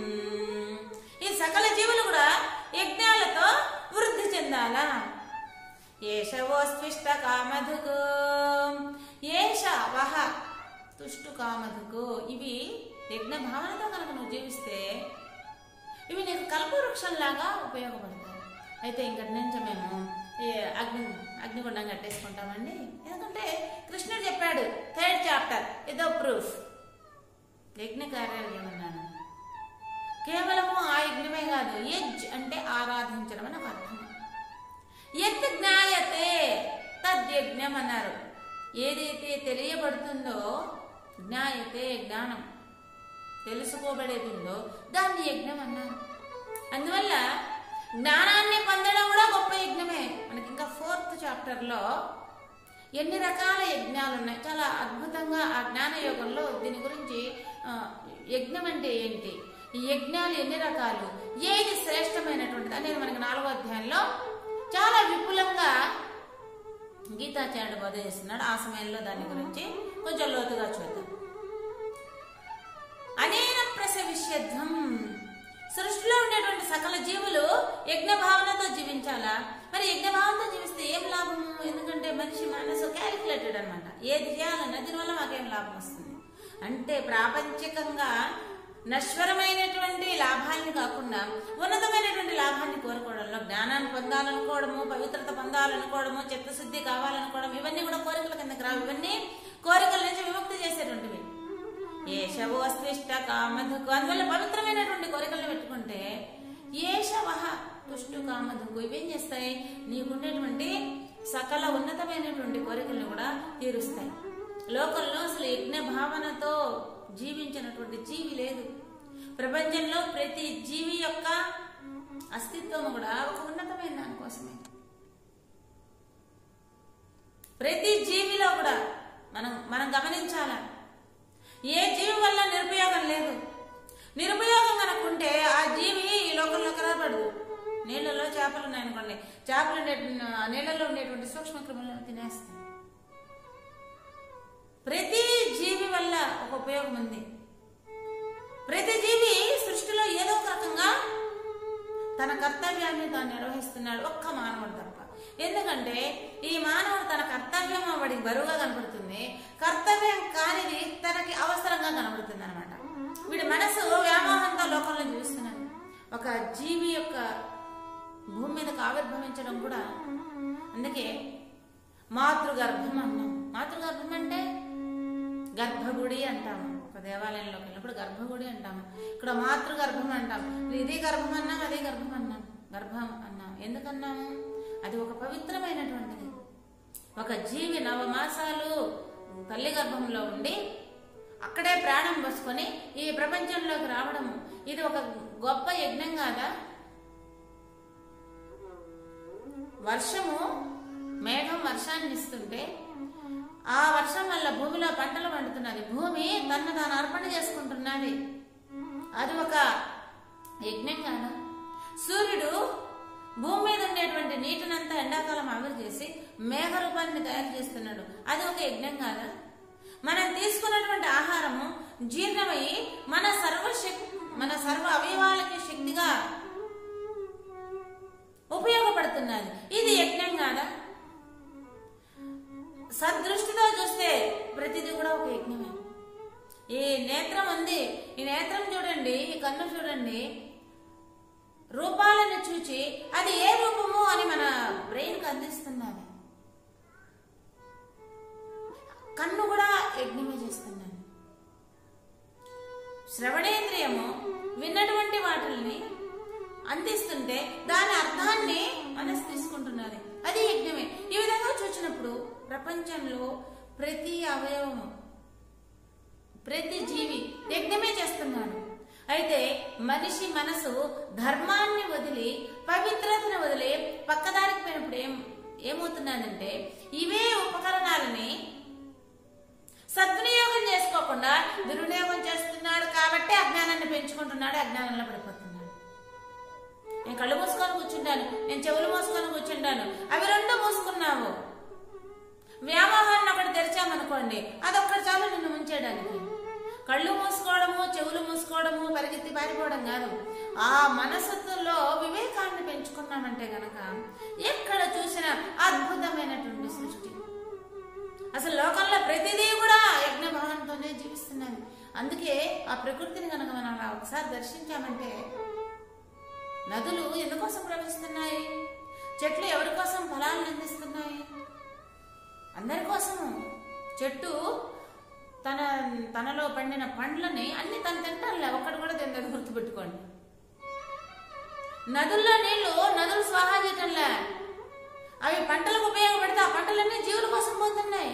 ఈ సకల జీవులు కూడా యజ్ఞాలతో వృద్ధి చెందాలా ఏషవోస్విష్ట కామధుకు ఏష వహ తుష్టు కామధుకు ఇవి యజ్ఞ భావనతో కనుక నువ్వు జీవిస్తే ఇవి నీకు కల్పవృక్షంలాగా ఉపయోగపడతాయి అయితే ఇంకటి నుంచి మేము ఈ అగ్ని అగ్నిగుండం కట్టేసుకుంటామండి ఎందుకంటే కృష్ణుడు చెప్పాడు థర్డ్ చాప్టర్ ఇదో ప్రూఫ్ యజ్ఞ కార్యాలు ఏమన్నాను కేవలము ఆ యజ్ఞమే కాదు యజ్ అంటే ఆరాధించడం అని ఒక అర్థం యత్ జ్ఞాయతే తద్యజ్ఞం అన్నారు ఏదైతే తెలియబడుతుందో జ్ఞాయతే జ్ఞానం తెలుసుకోబడేది ఉందో దాన్ని యజ్ఞం అన్నారు అందువల్ల జ్ఞానాన్ని పొందడం కూడా గొప్ప యజ్ఞమే మనకి ఇంకా ఫోర్త్ చాప్టర్ లో ఎన్ని రకాల యజ్ఞాలు ఉన్నాయి చాలా అద్భుతంగా ఆ జ్ఞాన యోగంలో దీని గురించి ఆ, యజ్ఞం అంటే ఏంటి ఈ యజ్ఞాలు ఎన్ని రకాలు ఏది శ్రేష్టమైనటువంటిది అనేది మనకి నాలుగో అధ్యాయంలో చాలా విపులంగా గీతాచార్యుడు బోధ చేస్తున్నాడు ఆ సమయంలో దాని గురించి కొంచెం లోతుగా చూద్దాం అనేన ప్రసవిష్యధ్వం సృష్టిలో ఉండేటువంటి సకల జీవులు యజ్ఞ భావనతో జీవించాలా మరి యజ్ఞ భావనతో జీవిస్తే ఏం లాభము ఎందుకంటే మనిషి మనసు క్యాలిక్యులేటెడ్ అన్నమాట ఏది చేయాలన్నా దీనివల్ల మాకేం లాభం వస్తుంది అంటే ప్రాపంచికంగా నశ్వరమైనటువంటి లాభాన్ని కాకుండా ఉన్నతమైనటువంటి లాభాన్ని కోరుకోవడంలో జ్ఞానాన్ని పొందాలనుకోవడము పవిత్రత పొందాలనుకోవడము చిత్తశుద్ధి కావాలనుకోవడం ఇవన్నీ కూడా కోరికల కిందకి రావు ఇవన్నీ కోరికల నుంచి విముక్తి చేసేటువంటివి ఏషవోస్తిష్ట కామధుకు అందువల్ల పవిత్రమైనటువంటి కోరికలను పెట్టుకుంటే ఏషవహ తుష్టు కామధుకు ఇవేం చేస్తాయి నీకుండేటువంటి సకల ఉన్నతమైనటువంటి కోరికలను కూడా తీరుస్తాయి లోకంలో అసలు యజ్ఞ భావనతో జీవించినటువంటి జీవి లేదు ప్రపంచంలో ప్రతి జీవి యొక్క అస్తిత్వం కూడా ఒక ఉన్నతమైన దానికోసమే ప్రతి జీవిలో కూడా మనం మనం గమనించాలా ఏ జీవి వల్ల నిరుపయోగం లేదు నిరుపయోగం కనుకుంటే ఆ జీవి ఈ లోకంలో కనపడదు నీళ్ళలో చేపలు ఉన్నాయనుకోండి చేపలు ఉండే నీళ్ళలో ఉండేటువంటి సూక్ష్మ క్రిములను తినేస్తాయి ప్రతి జీవి వల్ల ఒక ఉపయోగం ఉంది ప్రతి జీవి సృష్టిలో ఏదో ఒక రకంగా తన కర్తవ్యాన్ని తాను నిర్వహిస్తున్నాడు ఒక్క మానవుడు తప్ప ఎందుకంటే ఈ మానవుడు తన కర్తవ్యం వాడికి బరువుగా కనబడుతుంది కర్తవ్యం కానిది తనకి అవసరంగా కనబడుతుంది అనమాట వీడి మనసు వ్యామోహంతో లోకంలో జీవిస్తున్నాడు ఒక జీవి యొక్క భూమి మీదకి ఆవిర్భవించడం కూడా అందుకే మాతృగర్భం అన్నాం మాతృగర్భం అంటే గర్భగుడి అంటాము ఒక దేవాలయంలోకి వెళ్ళినప్పుడు గర్భగుడి అంటాము ఇక్కడ మాతృగర్భం అంటాం ఇది గర్భం అన్నాం అదే గర్భం అన్నాం గర్భం అన్నాం ఎందుకన్నాము అది ఒక పవిత్రమైనటువంటిది ఒక జీవి నవమాసాలు తల్లి గర్భంలో ఉండి అక్కడే ప్రాణం పోసుకొని ఈ ప్రపంచంలోకి రావడము ఇది ఒక గొప్ప యజ్ఞం కాదా వర్షము మేఘం వర్షాన్ని ఇస్తుంటే ఆ వర్షం వల్ల భూమిలో పంటలు పండుతున్నది భూమి తన్ను తాను అర్పణ చేసుకుంటున్నది అది ఒక యజ్ఞం కాదా సూర్యుడు భూమి మీద ఉండేటువంటి నీటినంతా ఎండాకాలం ఆవిరి చేసి మేఘ రూపాన్ని తయారు చేస్తున్నాడు అది ఒక యజ్ఞం కాదా మనం తీసుకున్నటువంటి ఆహారము జీర్ణమయ్యి మన సర్వ శక్తి మన సర్వ అవయవాలకి శక్తిగా ఉపయోగపడుతున్నది ఇది యజ్ఞం కాదా సదృష్టితో చూస్తే ప్రతిదీ కూడా ఒక యజ్ఞమే ఈ నేత్రం ఉంది ఈ నేత్రం చూడండి ఈ కన్ను చూడండి రూపాలను చూచి అది ఏ రూపము అని మన బ్రెయిన్కి అందిస్తున్నది కన్ను కూడా యజ్ఞమే చేస్తున్నాను శ్రవణేంద్రియము విన్నటువంటి వాటిల్ని అందిస్తుంటే దాని అర్థాన్ని మనసు తీసుకుంటున్నది అది యజ్ఞమే ఈ విధంగా చూసినప్పుడు ప్రపంచంలో ప్రతి అవయవము ప్రతి జీవి యజ్ఞమే చేస్తున్నాడు అయితే మనిషి మనసు ధర్మాన్ని వదిలి పవిత్రతను వదిలి పక్కదారికి పోయినప్పుడు ఏం ఏమవుతున్నదంటే ఇవే ఉపకరణాలని సద్వినియోగం చేసుకోకుండా దుర్వినియోగం చేస్తున్నాడు కాబట్టి అజ్ఞానాన్ని పెంచుకుంటున్నాడు అజ్ఞానంలో పడిపోతున్నాడు నేను కళ్ళు మూసుకొని కూర్చుంటాను నేను చెవులు మూసుకొని కూర్చుంటాను అవి రెండు మూసుకున్నావు వ్యామోహాన్ని ఒకటి తెరిచామనుకోండి అదొక్కటి చాలు నిన్ను ముంచేయడానికి కళ్ళు మూసుకోవడము చెవులు మూసుకోవడము పరిగెత్తి పారిపోవడం కాదు ఆ మనసులో వివేకాన్ని పెంచుకున్నామంటే గనక ఎక్కడ చూసినా అద్భుతమైనటువంటి సృష్టి అసలు లోకంలో ప్రతిదీ కూడా యజ్ఞ భావంతోనే జీవిస్తున్నది అందుకే ఆ ప్రకృతిని కనుక మనం అలా ఒకసారి దర్శించామంటే నదులు ఎందుకోసం ప్రవహిస్తున్నాయి చెట్లు ఎవరి కోసం ఫలాలను అందిస్తున్నాయి అందరి కోసము చెట్టు తన తనలో పండిన పండ్లని అన్ని తను తింటానులే ఒక్కటి కూడా తిందని గుర్తుపెట్టుకోండి నదుల్లో నీళ్లు నదులు స్వాహా చేయటంలే అవి పంటలకు ఉపయోగపడితే ఆ పంటలన్నీ జీవుల కోసం పోతున్నాయి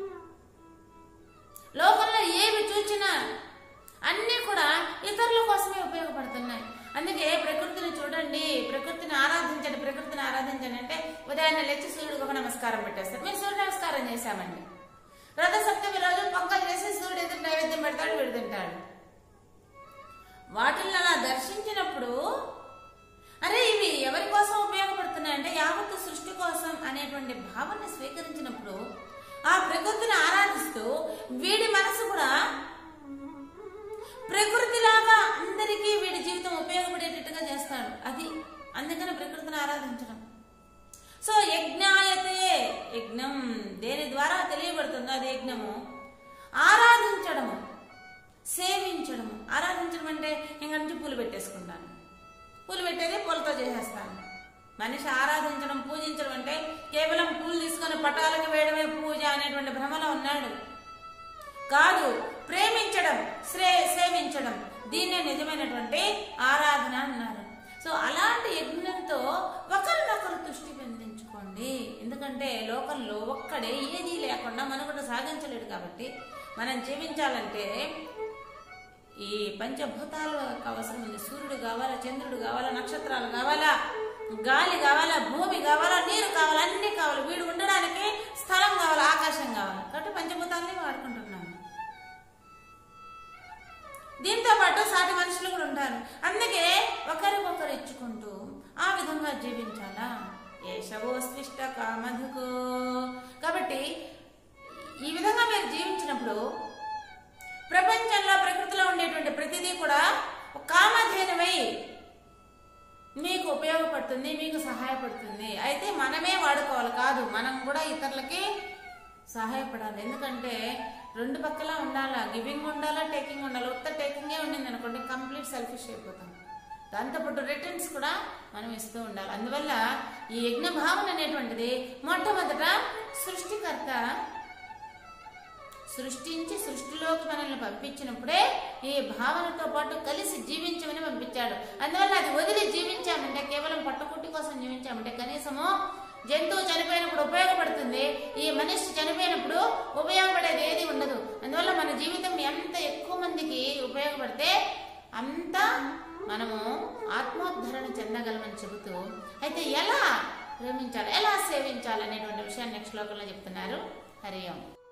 లోకంలో ఏవి చూచినా అన్నీ కూడా ఇతరుల కోసమే ఉపయోగపడుతున్నాయి అందుకే ప్రకృతిని చూడండి ప్రకృతిని ఆరాధించండి ప్రకృతిని ఆరాధించండి అంటే ఉదయాన్నే లేచి సూర్యుడికి ఒక నమస్కారం పెట్టేస్తారు మేము సూర్య నమస్కారం చేశామండి రథ సప్తమి రోజు పొంగల్ చేసి సూర్యుడు ఎదురు నైవేద్యం పెడతాడు వీడు తింటాడు వాటిని అలా దర్శించినప్పుడు అరే ఇవి ఎవరి కోసం ఉపయోగపడుతున్నాయి అంటే యావత్తు సృష్టి కోసం అనేటువంటి భావాన్ని స్వీకరించినప్పుడు ఆ ప్రకృతిని ఆరాధిస్తూ వీడి మనసు కూడా ప్రకృతిలాగా అందరికీ వీడి జీవితం ఉపయోగపడేటట్టుగా చేస్తాడు అది అందుకని ప్రకృతిని ఆరాధించడం సో యజ్ఞాయతే యజ్ఞం దేని ద్వారా తెలియబడుతుందో అది యజ్ఞము ఆరాధించడము సేవించడము ఆరాధించడం అంటే ఇంకా నుంచి పూలు పెట్టేసుకుంటాను పూలు పెట్టేది పూలతో చేసేస్తాను మనిషి ఆరాధించడం పూజించడం అంటే కేవలం పూలు తీసుకొని పటాలకు వేయడమే పూజ అనేటువంటి భ్రమలో ఉన్నాడు కాదు ప్రేమించడం శ్రే సేవించడం దీన్నే నిజమైనటువంటి ఆరాధన అన్నారు సో అలాంటి యజ్ఞంతో ఒకరినొకరు దృష్టి పెందించుకోండి ఎందుకంటే లోకంలో ఒక్కడే ఏదీ లేకుండా మనుగడ సాధించలేడు కాబట్టి మనం జీవించాలంటే ఈ పంచభూతాలు అవసరం ఉంది సూర్యుడు కావాలా చంద్రుడు కావాలా నక్షత్రాలు కావాలా గాలి కావాలా భూమి కావాలా నీరు కావాలా అన్ని కావాలి వీడు ఉండడానికి స్థలం కావాలా ఆకాశం కావాలా కాబట్టి పంచభూతాలని వాడుకుంటున్నాము దీంతో పాటు సాటి మనుషులు కూడా ఉంటారు అందుకే ఒకరికొకరు ఇచ్చుకుంటూ ఆ విధంగా జీవించాలా ఏషవోస్విష్ట కామధుకో కాబట్టి ఈ విధంగా మీరు జీవించినప్పుడు ప్రపంచంలో ప్రకృతిలో ఉండేటువంటి ప్రతిదీ కూడా ఒక కామధేనువై మీకు ఉపయోగపడుతుంది మీకు సహాయపడుతుంది అయితే మనమే వాడుకోవాలి కాదు మనం కూడా ఇతరులకి సహాయపడాలి ఎందుకంటే రెండు పక్కల ఉండాలా గివింగ్ ఉండాలా టేకింగ్ ఉండాలి ఉత్త టేకింగే ఉండింది అనుకోండి కంప్లీట్ సెల్ఫిష్ అయిపోతాం దాంతోపాటు రిటర్న్స్ కూడా మనం ఇస్తూ ఉండాలి అందువల్ల ఈ యజ్ఞ భావన అనేటువంటిది మొట్టమొదట సృష్టికర్త సృష్టించి సృష్టిలోకి మనల్ని పంపించినప్పుడే ఈ భావనతో పాటు కలిసి జీవించమని పంపించాడు అందువల్ల అది వదిలి జీవించామంటే కేవలం పట్టుకుట్టి కోసం జీవించామంటే కనీసము జంతువు చనిపోయినప్పుడు ఉపయోగపడుతుంది ఈ మనిషి చనిపోయినప్పుడు ఉపయోగపడేది ఏది ఉండదు అందువల్ల మన జీవితం ఎంత ఎక్కువ మందికి ఉపయోగపడితే అంత మనము ఆత్మోద్ధరణ చెందగలమని చెబుతూ అయితే ఎలా ప్రేమించాలి ఎలా సేవించాలి అనేటువంటి విషయాన్ని నెక్స్ట్ శ్లోకంలో చెప్తున్నారు హరి ఓం